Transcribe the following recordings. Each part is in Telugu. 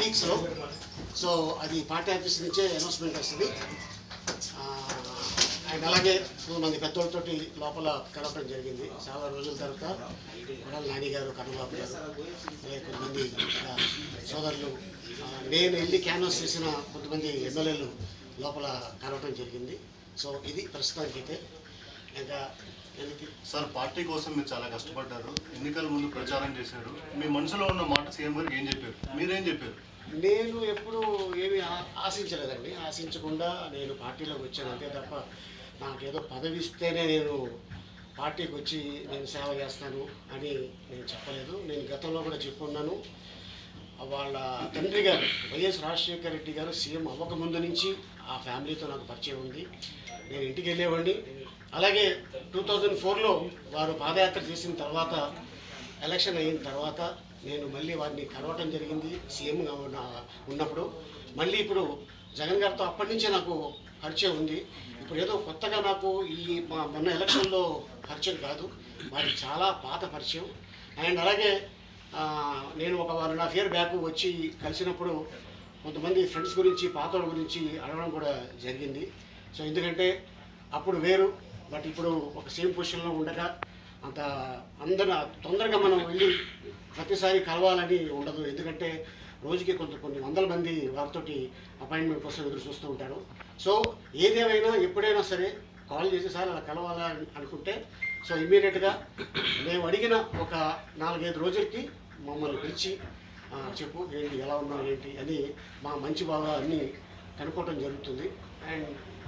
వీక్స్లో సో అది పార్టీ ఆఫీస్ నుంచే అనౌన్స్మెంట్ వస్తుంది ఆ, అండ్ అలాగే కొంతమంది పెద్దోళ్ళతోటి లోపల కలవడం జరిగింది చాలా రోజుల తర్వాత కొడాలి నాని గారు కన్నబాబు గారు అలాగే కొంతమంది ఇక్కడ సోదరులు ఆ, నేను వెళ్ళి క్యాన్వాస్ చేసిన కొంతమంది ఎమ్మెల్యేలు లోపల కలవటం జరిగింది సో ఇది ప్రస్తుతానికైతే ఇంకా ఎందుకు సార్ పార్టీ కోసం మీరు చాలా కష్టపడ్డారు ఎన్నికల ముందు ప్రచారం చేశారు మీ మనసులో ఉన్న మాట సీఎం గారికి ఏం చెప్పారు మీరేం చెప్పారు నేను ఎప్పుడు ఏమి ఆ- ఆశించలేదండి ఆశించకుండా నేను పార్టీలోకి వచ్చాను అంతే తప్ప నాకేదో పదవి ఇస్తేనే నేను పార్టీకి వచ్చి నేను సేవ చేస్తాను అని నేను చెప్పలేదు నేను గతంలో కూడా చెప్పున్నాను వాళ్ళ తండ్రి గారు వైఎస్ రాజశేఖర రెడ్డి గారు సీఎం అవ్వక ముందు నుంచి ఆ ఫ్యామిలీతో నాకు పరిచయం ఉంది నేను ఇంటికి వెళ్ళేవాడిని అలాగే టూ థౌజండ్ ఫోర్లో వారు పాదయాత్ర చేసిన తర్వాత ఎలక్షన్ అయిన తర్వాత నేను మళ్ళీ వారిని కలవటం జరిగింది సీఎంగా ఉన్న ఉన్నప్పుడు మళ్ళీ ఇప్పుడు జగన్ గారితో అప్పటి నుంచే నాకు పరిచయం ఉంది ఇప్పుడు ఏదో కొత్తగా నాకు ఈ మా- మొన్న ఎలక్షన్లో పరిచయం కాదు వారికి చాలా పాత పరిచయం అండ్ అలాగే ఆ, నేను ఒక one and half year back వచ్చి కలిసినప్పుడు కొంతమంది ఫ్రెండ్స్ గురించి పాతోళ్ళ గురించి అడగడం కూడా జరిగింది సో ఎందుకంటే అప్పుడు వేరు బట్ ఇప్పుడు ఒక సేమ్ పొజిషన్లో ఉండగా అంత అందరూ తొందరగా మనం వెళ్ళి ప్రతిసారి కలవాలని ఉండదు ఎందుకంటే రోజుకి కొంత కొన్ని వందల మంది వారితోటి అపాయింట్మెంట్ కోసం ఎదురు చూస్తూ ఉంటారు సో ఏదేమైనా ఎప్పుడైనా సరే కాల్ చేసి సార్ అలా కలవాలా అని అనుకుంటే సో ఇమీడియట్గా మేము అడిగిన ఒక నాలుగైదు రోజులకి మమ్మల్ని పిలిచి ఆ, చెప్పు ఏంటి ఎలా ఉన్నావు ఏంటి అని మా మంచి బాగా అన్నీ కనుక్కోవటం జరుగుతుంది అండ్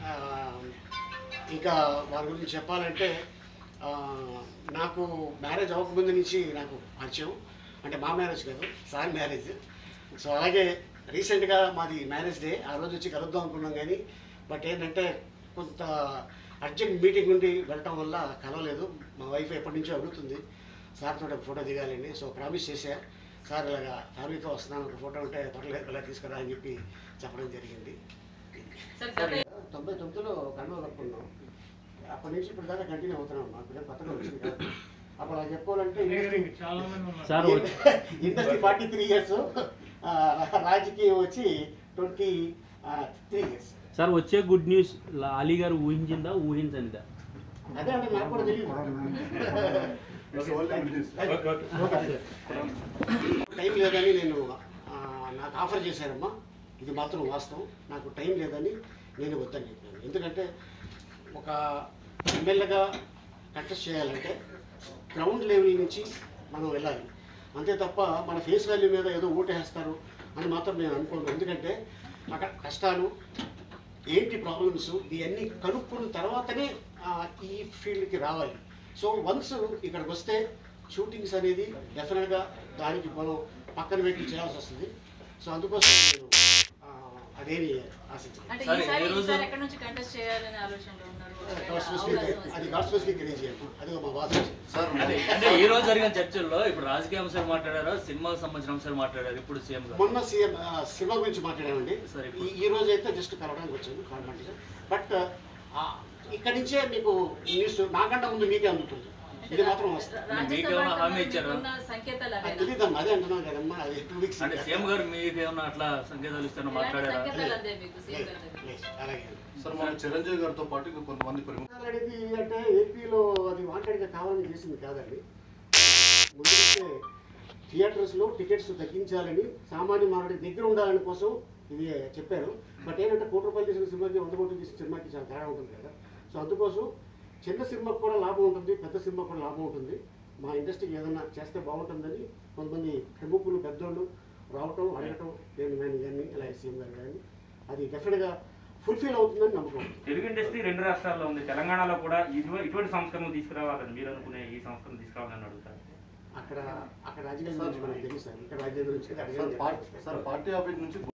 ఇంకా వారి గురించి చెప్పాలంటే ఆ, నాకు మ్యారేజ్ అవ్వకముందు నుంచి నాకు పరిచయం అంటే మా మ్యారేజ్ కాదు సార్ మ్యారేజ్ సో అలాగే రీసెంట్గా మాది మ్యారేజ్ డే ఆ రోజు వచ్చి కలుద్దాం అనుకున్నాం కానీ బట్ ఏంటంటే కొంత అర్జెంట్ మీటింగ్ ఉండి వెళ్ళటం వల్ల కలవలేదు మా వైఫ్ ఎప్పటి నుంచో అడుగుతుంది సార్ తోటి ఒక ఫోటో దిగాలని సో ప్రామిస్ చేశా సార్ ఇలాగా ఫ్యామిలీతో వస్తున్నాను ఒక ఫోటో ఉంటే పర్లేదు ఇలా తీసుకురా అని చెప్పి చెప్పడం జరిగింది సార్ గత తొంభై తొమ్మిదిలో కన్నులు కట్టుకున్నాం అప్పటి నుంచి ఇప్పుడు దాకా కంటిన్యూ అవుతున్నాం మాకు ఇదే కొత్తగా వచ్చింది కాదు అప్పుడు అలా చెప్పుకోవాలంటే industry sir industry forty three years రాజకీయం వచ్చి ట్వంటీ త్రీ ఇయర్స్ సార్ వచ్చే గుడ్ న్యూస్ అలీ గారు ఊహించిందా ఊహించనిదా అదే అంటే నాకు కూడా తెలియదు టైం లేదని నేను ఆ, నాకు ఆఫర్ చేశారమ్మా ఇది మాత్రం వాస్తవం నాకు టైం లేదని నేను వద్దని చెప్పాను ఎందుకంటే ఒక ఎమ్మెల్యేగా కంటెస్ట్ చేయాలంటే గ్రౌండ్ లెవెల్ నుంచి మనం వెళ్ళాలి అంతే తప్ప మన ఫేస్ వాల్యూ మీద ఏదో ఓటేస్తారు అని మాత్రం నేను అనుకోను ఎందుకంటే అక్కడ కష్టాలు ఏంటి ప్రాబ్లమ్స్ ఇవన్నీ కనుక్కున్న తర్వాతనే ఆ, ఈ ఫీల్డ్కి రావాలి సో వన్స్ ఇక్కడికి వస్తే షూటింగ్స్ అనేది డెఫినెట్గా దానికి మనం పక్కన పెట్టి చేయాల్సి వస్తుంది సో అందుకోసం నేను ఆ, అదేమి ఆశించాను అంటే సరే, ఈసారి ఏ రోజు- ఈసారి ఎక్కడి నుంచి కంటెస్ట్ చేయాలనే ఆలోచనలో ఉన్నారు గాడ్ స్పెసిఫిక్ అవకాశం అది వస్తే. గాడ్ స్పెసిఫిక్ రేంజ్ చేయాలి అది మా బాధ సార్ అంటే అంటే ఈ రోజు జరిగిన చర్చల్లో ఇప్పుడు రాజకీయ అంశాలు మాట్లాడారు సినిమాకి సంబంధించిన అంశాలు మాట్లాడారు ఇప్పుడు సీఎం గారు మొన్న సీఎం సినిమా గురించి మాట్లాడామండి సరే, ఈ ఈ రోజు అయితే జస్ట్ కలవడానికి వచ్చాను ఫార్మాలిటీగా బట్ ఇక్కడి నుంచే మీకు న్యూస్ నాకంటే ముందు మీకే అందుతుంది ఇది మాత్రం వస్తుంది రాజ్యసభ మీకు ఏమైనా హామీ అంటున్నారు, ఇచ్చారా? మీకున్న సంకేతాలు అది అవేనా? తెలియదమ్మా అదే అంటున్నాను కదమ్మా అది టూ వీక్స్ అంటే సీఎం గారు మీకు ఏమన్నా అట్లా సంకేతాలు ఇస్తారో ఎలాంటి మాట్లాడారా సంకేతాలు అందాయి మీకు సీఎం గారి దగ్గర? అలాగే సార్ మన చిరంజీవి గారితో పాటు ఇంకా కొంతమంది ప్రముఖ అనేది అంటే ఏపీలో అది వాంటెడ్గా కావాలని చేసింది కాదండి ముందు నుంచే థియేటర్స్లో టికెట్స్ తగ్గించాలని సామాన్య మానవుడి దగ్గర ఉండాలని కోసం ఇది చెప్పారు బట్ ఏంటంటే కోటి రూపాయలు చేసిన సినిమాకి వంద కోట్లు చేసిన సినిమాకి చాలా తేడా ఉంటుంది కదా సో అందుకోసం చిన్న సినిమాకి కూడా లాభం ఉంటుంది పెద్ద సినిమాకి కూడా లాభం ఉంటుంది మా ఇండస్ట్రీకి ఏదైనా చేస్తే బాగుంటుందని కొంతమంది ప్రముఖులు పెద్దోళ్ళు రావటం అడగటం నేను నేను కానీ ఇలా సీఎం గారు కానీ అది డెఫినెట్గా ఫుల్ఫిల్ అవుతుందని నమ్మకం ఉంది. తెలుగు ఇండస్ట్రీ రెండు రాష్ట్రాల్లో ఉంది తెలంగాణలో కూడా ఇటు- ఇటువంటి సంస్కరణలు తీసుకురావాలని మీరు అనుకునే ఈ సంస్కరణ తీసుకురావాలని అడుగుతారు అక్కడ అక్కడ రాజకీయాల గురించి మనకు తెలుసు సార్ ఇక్కడ రాజకీయాల గురించి సార్ అడగలేదు పార్టీ సార్ పార్టీ ఆఫీస్ నుంచి